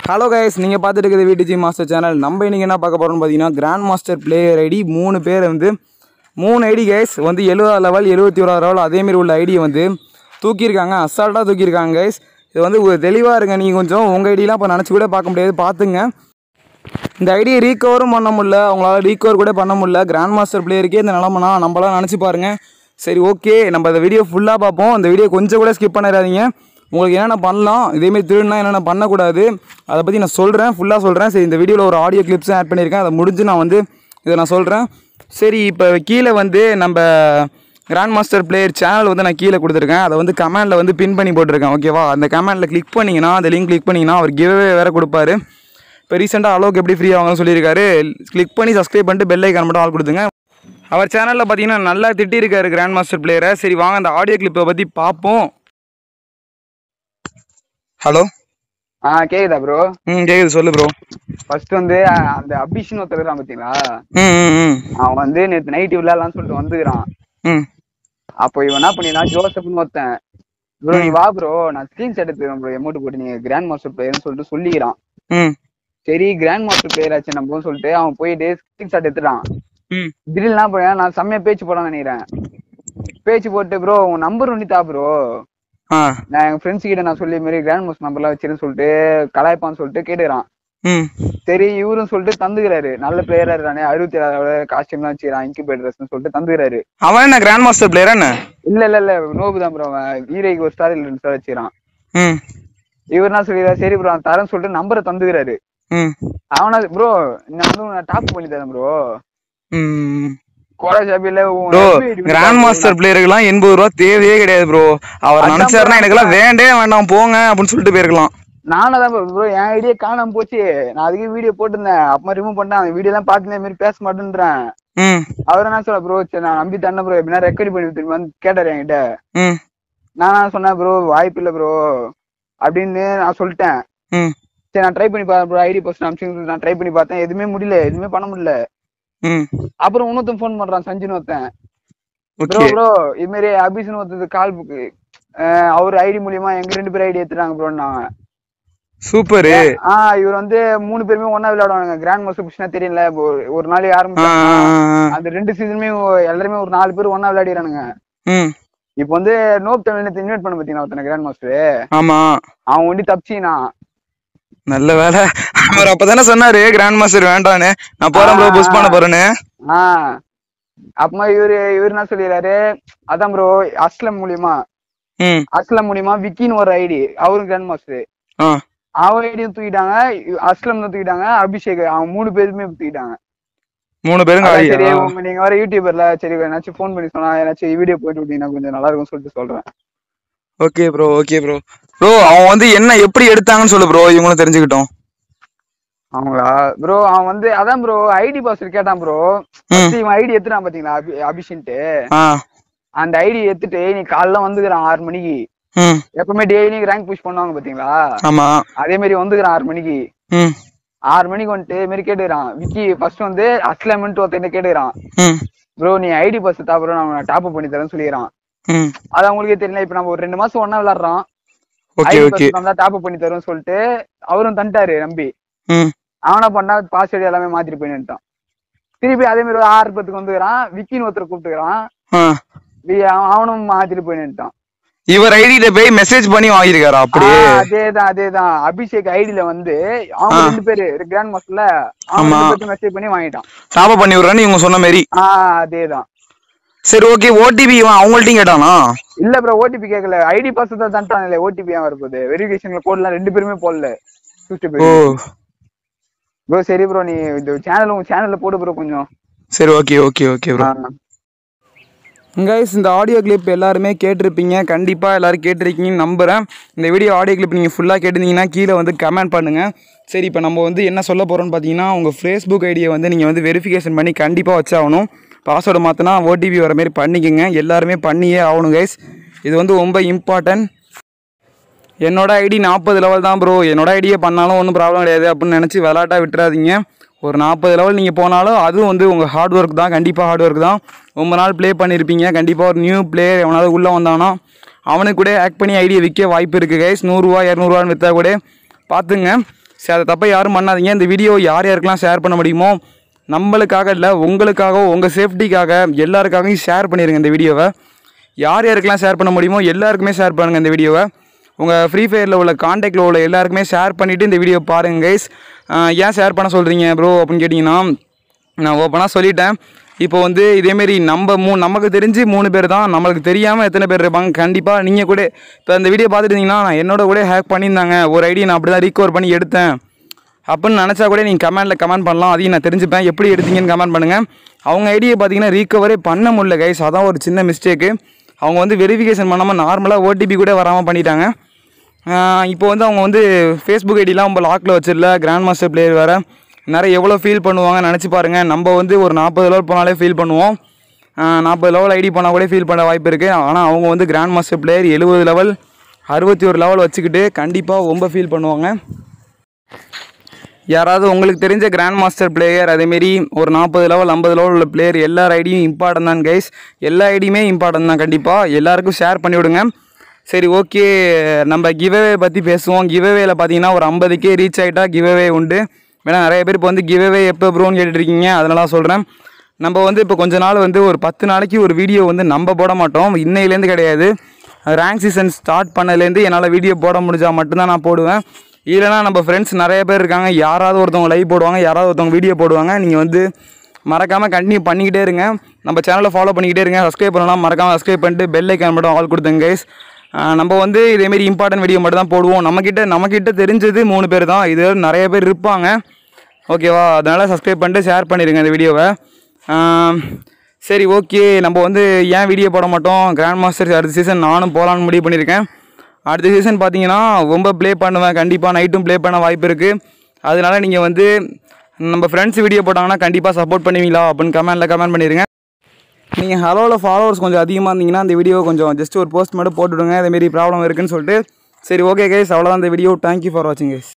Hello guys நீங்கள் பார்த்துட்டு இருக்கிறது விடிஜி மாஸ்டர் சேனல் நம்ம இன்றைக்கி என்ன பார்க்க போகிறோம்னு பார்த்தீங்கன்னா கிராண்ட் மாஸ்டர் பிளேயர் ஐடி மூணு பேர் வந்து மூணு ஐடி கைஸ் வந்து எழுபதாம் லெவல் எழுபத்தி ஓராவது லெவல் அதேமாரி உள்ள ஐடியை வந்து தூக்கியிருக்காங்க அசால்ட்டாக தூக்கியிருக்காங்க கைஸ் இது வந்து ஒரு தெளிவாக இருங்க நீங்கள் கொஞ்சம் உங்கள் ஐடியெலாம் இப்போ நினச்சி கூட பார்க்க முடியாது பார்த்துங்க இந்த ஐடியை ரீகவரும் பண்ண முடியல அவங்களால ரீகவர் கூட பண்ண முடியல கிராண்ட் மாஸ்டர் பிளேயருக்கே இந்த நிலமனா நம்மளாம் நினச்சி பாருங்கள் சரி ஓகே நம்ம இந்த வீடியோ ஃபுல்லாக பார்ப்போம் இந்த வீடியோ கொஞ்சம் கூட ஸ்கிப் பண்ணிடாதீங்க உங்களுக்கு என்னென்ன பண்ணலாம் இதேமாரி திருடுனா என்னென்ன பண்ணக்கூடாது அதை பற்றி நான் சொல்கிறேன் ஃபுல்லாக சொல்கிறேன் சரி இந்த வீடியோவில் ஒரு ஆடியோ கிளிப்ஸும் ஆட் பண்ணியிருக்கேன் அதை முடிஞ்சு நான் வந்து இதை நான் சொல்கிறேன் சரி இப்போ கீழே வந்து நம்ம கிராண்ட் மாஸ்டர் பிளேயர் சேனல் வந்து நான் கீழே கொடுத்துருக்கேன் அதை வந்து கமெண்டில் வந்து பின் பண்ணி போட்டிருக்கேன் ஓகேவா அந்த கமெண்டில் கிளிக் பண்ணிங்கன்னா அந்த லிங்க் கிளிக் பண்ணிங்கன்னா அவர் கிவ்வே வேறு கொடுப்பாரு இப்போ ரீசெண்டாக அலோக் எப்படி ஃப்ரீ ஆகும்னு சொல்லியிருக்காரு கிளிக் பண்ணி சப்ஸ்கிரைப் பண்ணிட்டு பெல் ஐக்கான் மட்டும் ஆள் கொடுத்துங்க அவர் சேனலில் பார்த்தீங்கன்னா நல்லா திட்டியிருக்காரு கிராண்ட் மாஸ்டர் பிளேயரை சரி வாங்க அந்த ஆடியோ கிளிப்பை பற்றி பார்ப்போம் ஹலோ ஆ கேக்குதா ப்ரோ ம் கேக்குது சொல்லு ப்ரோ ஃபர்ஸ்ட் வந்து அஹ், அந்த அபிஷன் ஒருத்தர் இருக்கான் பாத்தீங்களா ம் ம் ம் அவன் வந்து நேத்து நைட் விளையாடலாம்னு சொல்லிட்டு வந்துக்கிறான் ம் அப்போ இவன் என்ன பண்ணினா ஜோசப்னு ஒருத்தன் ப்ரோ நீ வா ப்ரோ நான் ஸ்கிரீன் எடுத்துக்கிறேன் ப்ரோ எமௌண்ட் போட்டு நீங்க கிராண்ட் மாஸ்டர் பிளேயர்னு சொல்லிட்டு சொல்லிக்கிறான் ம் சரி கிராண்ட் மாஸ்டர் பிளேயர் ஆச்சு நம்ம சொல்லிட்டு அவன் போயிட்டு ஸ்கிரீன் ஷாட் எடுத்துட்டான் ம் திடீர்னு என்ன பண்ணேன் நான் செம்மையா பேச்சு போடான்னு நினைக்கிறேன் பேச்சு போட்டு ப்ரோ உன் நம்பர் ஒண்ணி தா ப்ரோ ஆ நான் எங்க ஃப்ரெண்ட்ஸ் கிட்ட நான் சொல்லி மாதிரி கிராண்ட் மாஸ்டர் நம்பர்லாம் வச்சிருன்னு சொல்லிட்டு கலாய்ப்பான்னு சொல்லிட்டு கேட்டுக்கிறான் ம் சரி இவரும் சொல்லிட்டு தந்துக்கிறாரு நல்ல பிளேயரா இருக்கானே அறுபத்தி ஏழாவது காஸ்டியூம் எல்லாம் வச்சுக்கிறான் இன்குபேட்டர்ஸ் சொல்லிட்டு தந்துக்கிறாரு அவன் என்ன கிராண்ட் மாஸ்டர் பிளேயரா என்ன இல்ல இல்ல இல்ல நோபு தான் ப்ரோ அவன் வீரைக்கு ஒரு ஸ்டார் இல்ல ரெண்டு ஸ்டார் வச்சுக்கிறான் ம் இவர் என்ன சொல்லிடுறாரு சரி ப்ரோ தரேன்னு சொல்லிட்டு நம்பரை தந்துக்கிறாரு ம் அவனா ப்ரோ நான் வந்து நான் டாப் பண்ணி தரேன் ப்ரோ ம் கோடா ஷாப்பில ப்ரோ கிராண்ட் மாஸ்டர் பிளேயருக்குலாம் எண்பது ரூபா தேவையே கிடையாது ப்ரோ அவர் அதான் நினைச்சாருன்னா bro. எனக்கெல்லாம் வேண்டே வேண்டாம் போங்க அப்படின்னு சொல்லிட்டு போயிருக்கலாம் நானும் தான் ப்ரோ என் ஐடியா காணாம போச்சு நான் அதுக்கு வீடியோ போட்டிருந்தேன் அப்பமா ரிமூவ் பண்ணேன் அந்த வீடியோ எல்லாம் பார்த்து இந்த மாதிரி பேச மாட்டேன்றேன் ம் அவர் என்ன சொல்ல ப்ரோ சரி நான் நம்பி தரேன் ப்ரோ எப்படின்னா ரெக்கார்ட் பண்ணி திரும்பி வந்து கேட்டாரு என்கிட்ட ம் நானா சொன்னேன் ப்ரோ வாய்ப்பு இல்ல ப்ரோ அப்படின்னு நான் சொல்லிட்டேன் ம் சரி நான் ட்ரை பண்ணி பார்த்தேன் ப்ரோ ஐடி போஸ்ட் அமிச்சு நான் ட்ரை பண்ணி பார்த்தேன் எதுவுமே முடியல எதுவுமே பண்ண முடியல ம் அப்புறம் இன்னொருத்தன் ஃபோன் பண்றான் சஞ்சுன்னு ஒருத்தன் ப்ரோ ஓகே ப்ரோ இது மாதிரி அபிஷன் ஒருத்தது கால் புக்கு அவர் ஐடி மூலியமா எங்க ரெண்டு பேரும் ஐடி எடுத்துட்டாங்க ப்ரோன்னாங்க சூப்பரு ஆ இவர் வந்து மூணு பேருமே ஒண்ணா விளையாடுவாங்க கிராண்ட் மாஸ்டர் புஷ்னா தெரியல ஒரு- ஒரு நாளைக்கு ஆ ஆரம்பிச்சு ஆ, ஆ. அந்த ரெண்டு சீசனுமே எல்லாருமே ஒரு நாலு பேர் ஒண்ணா விளையாடிறானுங்க ம் இப்போ வந்து நோப் தமிழ் இன்வைட் பண்ண பாத்தீங்கன்னா ஒருத்தன கிராண்ட் மாஸ்டர் ஆமா அவன் ஒண்டி தப்பிச்சினா நல்ல வேலை அவர் அப்பதானே சொன்னாரு கிராண்ட் மாஸ்டர் வேண்டான்னு நான் போறேன் ப்ரோ புஷ் பண்ண போறேன்னு ஆ அப்புறமா இவரு இவரு என்ன சொல்லிடுறாரு அதான் ப்ரோ அஸ்லம் மூலியமா ம் அஸ்லம் மூலியமா விக்கின்னு ஒரு ஐடி அவரும் கிராண்ட் மாஸ்டர் ஆ அவன் ஐடியும் தூக்கிட்டாங்க இ- அஸ்லம் தான் தூக்கிட்டாங்க அபிஷேக் அவன் மூணு பேருமே தூக்கிட்டாங்க மூணு பேரும் அதான் காலியா சரி உங்க நீங்க வர யூடியூபர்ல சரி ஏதாச்சும் ஃபோன் பண்ணி சொன்னா ஏதாச்சும் வீடியோ போயிட்டு விட்டீங்கன்னா கொஞ்சம் நல்லா இருக்கும்னு சொல்லிட்டு சொல்றேன் okay bro okay bro bro அவன் வந்து என்ன எப்படி எடுத்தாங்கன்னு சொல்லு ப்ரோ இவங்களும் தெரிஞ்சுக்கிட்டோம் அவங்களா ப்ரோ அவன் வந்து அதான் ப்ரோ ஐடி பாஸ்வேர்ட் கேட்டான் ப்ரோ ம் இவன் ஐடி எடுத்துட்டான் பாத்தீங்களா அபி அபிஷன்ட்டு ஆ அந்த ஐடி எடுத்துட்டு நீ காலைல வந்துக்கிறான் ஆறு மணிக்கு ம் எப்பவுமே டெய்லி ரேங்க் புஷ் பண்ணுவாங்க பாத்தீங்களா ஆமா அதே மாதிரி வந்துக்கிறான் ஆறு மணிக்கு ம் ஆறு மணிக்கு வந்துட்டு இது மாதிரி கேட்டுக்கிறான் விக்கி ஃபர்ஸ்ட் வந்து அஸ்லம்ன்ட்டு ஒருத்தன் கேட்டுக்கிறான் ம் ப்ரோ நீ ஐடி பாஸ் தா ப்ரோ நான் டாப் அப் பண்ணி தரேன்னு சொல்லிக்கிறான் ம் அது அவங்களுக்கே தெரியல இப்ப நம்ம ஒரு ரெண்டு மாசம் ஒண்ணா விளையாடுறோம் ஓகே ஐடி ஓகே பாஸ் தந்தா டாப் அப் பண்ணி தரும்னு சொல்லிட்டு அவரும் தந்துட்டாரு நம்பி ம் அவனா பண்ணா பாஸ்வேர்டு எல்லாமே மாத்திட்டு போயிட்டான் திருப்பி அதே மாதிரி ஒரு ஆறு பத்துக்கு வந்துக்கிறான் விக்கின்னு ஒருத்தர் கூப்பிட்டுக்கிறான் ஆ வி- அவன் அவனும் மாத்திட்டு போயிட்டான் இவர் ஐடியில போய் மெசேஜ் பண்ணி வாங்கியிருக்காரா அப்படியே அதேதான் அதேதான் அபிஷேக் ஐடில வந்து அவங்க ஆ. ரெண்டு பேரு கிராண்ட் மாஸ்டர்ல அவங்க ஆமா. ரெண்டு பேருக்கு மெசேஜ் பண்ணி வாங்கிட்டான் டாப் பண்ணி விடுறேன்னு இவங்க சொன்ன மாதிரி ஆஹ் அதேதான் சரி ஓகே ஓடிபி இவன் அவங்கள்ட்டையும் கேட்டானா இல்ல ப்ரோ ஓடிபி கேட்கல ஐடி பாஸ் தான் தந்துட்டான் ஓடிபி ஏன் வரப்போகுது வெரிஃபிகேஷன்ல போடலாம் ரெண்டு பேருமே போடல ஓ ப்ரோ சரி ப்ரோ நீ இந்த சேனல் உங்க சேனல்ல போடு ப்ரோ கொஞ்சம் சரி ஓகே ஓகே ஓகே ப்ரோ ஆ. கைஸ் இந்த ஆடியோ கிளிப் எல்லாருமே கேட்டிருப்பீங்க கண்டிப்பாக எல்லாரும் கேட்டிருக்கீங்கன்னு நம்புகிறேன் இந்த வீடியோ ஆடியோ கிளிப் நீங்கள் ஃபுல்லாக கேட்டிருந்தீங்கன்னா கீழே வந்து கமெண்ட் பண்ணுங்கள் சரி இப்போ நம்ம வந்து என்ன சொல்ல போகிறோம்னு பார்த்தீங்கன்னா உங்கள் ஃபேஸ்புக் ஐடியை வந்து நீங்கள் வந்து வெரிஃபிகேஷன் பண்ணி கண்டிப்பாக வச்சாகணும் பாஸ்வேர்டு மாற்றினா ஓடிபி வர மாதிரி பண்ணிக்கோங்க எல்லாருமே பண்ணியே ஆகணும் கைஸ் இது வந்து ரொம்ப இம்பார்ட்டன்ட் என்னோட ஐடி நாற்பது லெவல் தான் ப்ரோ என்னோட ஐடியை பண்ணாலும் ஒன்றும் ப்ராப்ளம் கிடையாது அப்படின்னு நினச்சி விளாட்டா விட்டுறாதீங்க ஒரு நாற்பது லெவல் நீங்கள் போனாலும் அதுவும் வந்து உங்கள் ஹார்ட் ஒர்க் தான் கண்டிப்பாக ஹார்ட் ஒர்க் தான் ரொம்ப நாள் ப்ளே பண்ணியிருப்பீங்க கண்டிப்பாக ஒரு நியூ பிளேயர் எவனாவது உள்ளே வந்தானா அவனுக்கு கூட ஆக்ட் பண்ணி ஐடியை விற்க வாய்ப்பு இருக்குது கைஸ் நூறுரூவா இரநூறுவான்னு விற்றா கூட பார்த்துங்க சரி அதை தப்பை யாரும் பண்ணாதீங்க இந்த வீடியோ யார் யாருக்கெல்லாம் ஷேர் பண்ண முடியுமோ நம்மளுக்காக இல்லை உங்களுக்காக உங்கள் சேஃப்டிக்காக எல்லாருக்காகவும் ஷேர் பண்ணிடுங்க இந்த வீடியோவை யார் யாருக்கெல்லாம் ஷேர் பண்ண முடியுமோ எல்லாருக்குமே ஷேர் பண்ணுங்கள் இந்த வீடியோவை உங்கள் ஃப்ரீ ஃபயரில் உள்ள காண்டாக்டில் உள்ள எல்லாருக்குமே ஷேர் பண்ணிவிட்டு இந்த வீடியோ பாருங்கள் கைஸ் ஏன் ஷேர் பண்ண சொல்கிறீங்க ப்ரோ அப்படின்னு கேட்டிங்கன்னா நான் ஓப்பனாக சொல்லிட்டேன் இப்போ வந்து இதேமாரி நம்ம மூ நமக்கு தெரிஞ்சு மூணு பேர் தான் நம்மளுக்கு தெரியாமல் எத்தனை பேர் இருப்பாங்க கண்டிப்பாக நீங்கள் கூட இப்போ இந்த வீடியோ பார்த்துட்டு இருந்தீங்கன்னா நான் என்னோட கூட ஹேக் பண்ணியிருந்தாங்க ஒரு ஐடி நான் அப்படி தான் ரீகவர் பண்ணி எடுத்தேன் அப்படின்னு நினச்சா கூட நீங்கள் கமெண்ட்டில் கமெண்ட் பண்ணலாம் அதையும் நான் தெரிஞ்சுப்பேன் எப்படி எடுத்தீங்கன்னு கமெண்ட் பண்ணுங்கள் அவங்க ஐடியை பார்த்தீங்கன்னா ரீகவரே பண்ண முடியல கைஸ் அதான் ஒரு சின்ன மிஸ்டேக்கு அவங்க வந்து வெரிஃபிகேஷன் பண்ணாமல் நார்மலாக ஓடிபி கூட வராமல் பண்ணிட்டாங்க ஆஹ் இப்போ வந்து அவங்க வந்து ஃபேஸ்புக் ஐடிலாம் நம்ம லாக்கில் வச்சிடல கிராண்ட் மாஸ்டர் பிளேயர் வேறு நிறைய எவ்வளோ ஃபீல் பண்ணுவாங்க நினச்சி பாருங்கள் நம்ம வந்து ஒரு நாற்பது லெவல் போனாலே ஃபீல் பண்ணுவோம் நாற்பது லெவல் ஐடி போனால் கூட ஃபீல் பண்ண வாய்ப்பு இருக்குது ஆனால் அவங்க வந்து கிராண்ட் மாஸ்டர் பிளேயர் எழுபது லெவல் அறுபத்தி ஒரு லெவல் வச்சுக்கிட்டு கண்டிப்பாக ரொம்ப ஃபீல் பண்ணுவாங்க யாராவது உங்களுக்கு தெரிஞ்ச கிராண்ட் மாஸ்டர் பிளேயர் அதேமாரி ஒரு நாற்பது லெவல் ஐம்பது லெவல் உள்ள பிளேயர் எல்லார் ஐடியும் இம்பார்ட்டன் தான் கைஸ் எல்லா ஐடியுமே இம்பார்ட்டன் தான் கண்டிப்பாக எல்லாருக்கும் ஷேர் பண்ணி விடுங்க சரி ஓகே நம்ம கிவ்அவே பற்றி பேசுவோம் கிவ்அவேல பார்த்தீங்கன்னா ஒரு ஐம்பதுக்கே ரீச் ஆகிட்டா கிவ்அவே உண்டு ஏன்னா நிறைய பேர் இப்போ வந்து கிவ்அவே எப்போ ப்ரோன்னு கேட்டுட்ருக்கீங்க அதனால சொல்கிறேன் நம்ம வந்து இப்போ கொஞ்ச நாள் வந்து ஒரு பத்து நாளைக்கு ஒரு வீடியோ வந்து நம்ம போட மாட்டோம் இன்னையிலேருந்து கிடையாது ரேங்க் சீசன் ஸ்டார்ட் பண்ணதுலேருந்து என்னால் வீடியோ போட முடிஞ்சால் மட்டும்தான் நான் போடுவேன் இல்லைனா நம்ம ஃப்ரெண்ட்ஸ் நிறைய பேர் இருக்காங்க யாராவது ஒருத்தவங்க லைவ் போடுவாங்க யாராவது ஒருத்தவங்க வீடியோ போடுவாங்க நீங்கள் வந்து மறக்காமல் கண்டினியூ பண்ணிக்கிட்டே இருங்க நம்ம சேனலை ஃபாலோ பண்ணிக்கிட்டே இருங்க சப்ஸ்கிரைப் பண்ணலாம் மறக்காமல் சப்ஸ்கிரைப் பண்ணிட்டு பெல் ஐக்கான் மட்டும் ஆல் கொடுத்துங்க கைஸ் நம்ம வந்து இதேமாரி இம்பார்ட்டன்ட் வீடியோ மட்டும் தான் போடுவோம் நம்மக்கிட்ட நம்மக்கிட்ட தெரிஞ்சது மூணு பேர் தான் இது நிறைய பேர் இருப்பாங்க ஓகேவா அதனால் சப்ஸ்கிரைப் பண்ணிட்டு ஷேர் பண்ணிடுங்க இந்த வீடியோவை ஆம், சரி ஓகே நம்ம வந்து ஏன் வீடியோ போட மாட்டோம் கிராண்ட் மாஸ்டர் அடுத்த சீசன் நானும் போகலான்னு முடிவு பண்ணியிருக்கேன் அடுத்த சீசன் பார்த்தீங்கன்னா ரொம்ப ப்ளே பண்ணுவேன் கண்டிப்பாக நைட்டும் ப்ளே பண்ண வாய்ப்பு இருக்குது அதனால நீங்கள் வந்து நம்ம ஃப்ரெண்ட்ஸ் வீடியோ போட்டாங்கன்னா கண்டிப்பாக சப்போர்ட் பண்ணுவீங்களா அப்படின்னு கமெண்ட்டில் கமெண்ட் பண்ணிடுங்க நீங்கள் ஹலோவில் ஃபாலோவர்ஸ் கொஞ்சம் அதிகமாக இருந்தீங்கன்னா இந்த வீடியோ கொஞ்சம் ஜஸ்ட் ஒரு போஸ்ட் மட்டும் போட்டுவிடுங்க இதேமாரி ப்ராப்ளம் இருக்குன்னு சொல்லிட்டு சரி ஓகே கைஸ் அவ்வளோதான் இந்த வீடியோ தேங்க்யூ ஃபார் வாட்சிங் கைஸ்